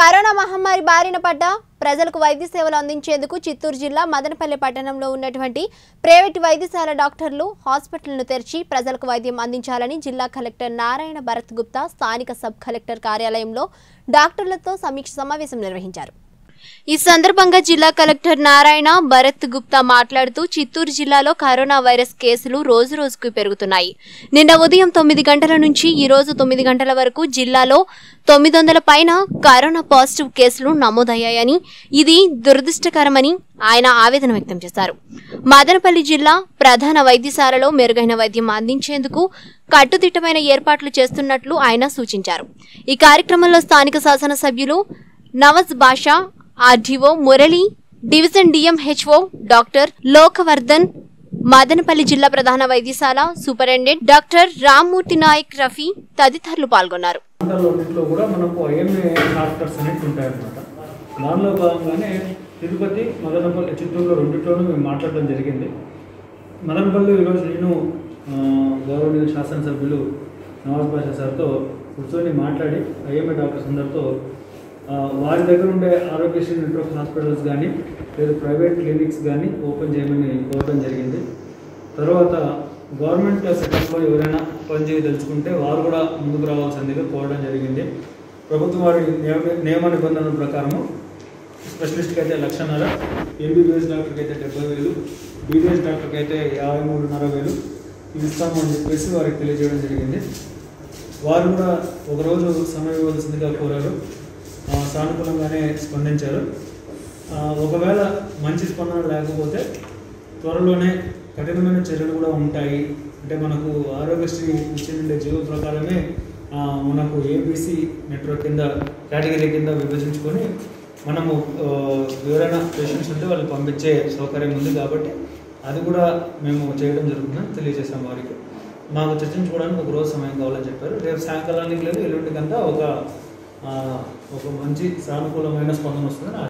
corona మహమ్మారి బారిన పడ్డ ప్రజలకు వైద్య సేవలు అందించేందుకు చిత్తూరు జిల్లా మదనపల్లి పట్టణంలో ఉన్నటువంటి ప్రైవేటు వైద్యశాల డాక్టర్లు హాస్పిటల్ను తెరిచి ప్రజలకు వైద్యం అందించాలని జిల్లా కలెక్టర్ నారాయణ భరత్ గుప్తా స్థానిక సబ్ కలెక్టర్ కార్యాలయంలో డాక్టర్లతో సమీక్ష సమావేశం నిర్వహించారు ఈ సందర్భంగా జిల్లా కలెక్టర్ నారాయణ భరత్ గుప్తా మాట్లాడుతూ చిత్తూరు జిల్లాలో కరోనా వైరస్ కేసులు రోజు రోజుకు పెరుగుతున్నాయి నిన్న ఉదయం తొమ్మిది గంటల నుంచి ఈ రోజు తొమ్మిది గంటల వరకు జిల్లాలో తొమ్మిది వందల పైన కరోనా పాజిటివ్ కేసులు నమోదయ్యాయని ఇది దురదృష్టకరమని ఆయన ఆవేదన వ్యక్తం చేశారు మదనపల్లి జిల్లా ప్రధాన వైద్యశాలలో మెరుగైన వైద్యం అందించేందుకు కట్టుదిట్టమైన ఏర్పాట్లు చేస్తున్నట్లు ఆయన సూచించారు ఈ కార్యక్రమంలో స్థానిక శాసనసభ్యులు Navaz Basha RDO Murali division DMHO doctor Lokavardhan Madanapalli జిల్లా ప్రధాన వైద్యశాల సూపరింటెండెంట్ డాక్టర్ రామ్మూర్తి నాయక్ రఫీ తదితరులు పాల్గొన్నారు ప్రాంతాలన్నింటిలో కూడా మనకు ఐఎంఏ డాక్టర్స్ అనేవి ఉంటాయన్నమాట దానిలో భాగంగానే తిరుపతి మదనపల్లి చిత్తూరులో రెండిట్లోనూ మేము మాట్లాడడం జరిగింది మదనపల్లి ఈరోజు నేను ఆ, గౌరవనీయ శాసనసభ్యులు నవాజ్ బాషా సార్తో కూర్చొని మాట్లాడి ఐఎంఏ డాక్టర్స్ అందరితో ఆ, వారి దగ్గర ఉండే ఆరోగ్యశ్రీ నెట్వర్క్ హాస్పిటల్స్ కానీ లేదా ప్రైవేట్ క్లినిక్స్ కానీ ఓపెన్ చేయమని కోరడం జరిగింది తర్వాత గవర్నమెంట్ సెక్టర్లో ఎవరైనా పనిచేయదలుచుకుంటే వారు కూడా ముందుకు రావాల్సిందిగా కోరడం జరిగింది ప్రభుత్వం వారి నియమ నియమ నిబంధనల ప్రకారము స్పెషలిస్ట్కి అయితే లక్షన్నర ఎంబీబీఎస్ డాక్టర్కి అయితే డెబ్బై వేలు బీడీఎస్ డాక్టర్కి అయితే యాభై మూడున్నర వేలు ఇవి ఇస్తాము అని చెప్పేసి వారికి తెలియజేయడం జరిగింది వారు కూడా ఒకరోజు సమయం ఇవ్వాల్సిందిగా కోరారు ఆ, సానుకూలంగానే స్పందించారు ఆ, ఒకవేళ మంచి స్పందన లేకపోతే త్వరలోనే కఠినమైన చర్యలు కూడా ఉంటాయి అంటే మనకు ఆరోగ్యశ్రీ ఇచ్చిన జీవో ప్రకారమే ఆ, మనకు ఏబీసీ నెట్వర్క్ కింద కేటగిరీ కింద విభజించుకొని మనము ఆ, ఎవరైనా పేషెంట్స్ ఉంటే వాళ్ళు పంపించే సౌకర్యం ఉంది కాబట్టి అది కూడా మేము చేయడం జరుగుతుందని తెలియజేసాం వారికి మాకు చర్చించుకోవడానికి ఒక రోజు సమయం కావాలని చెప్పారు రేపు సాయంకాలానికి లేదు ఎల్లుండికంతా ఒక ఆ, ఒక మంచి సానుకూలమైన స్పందన వస్తుందని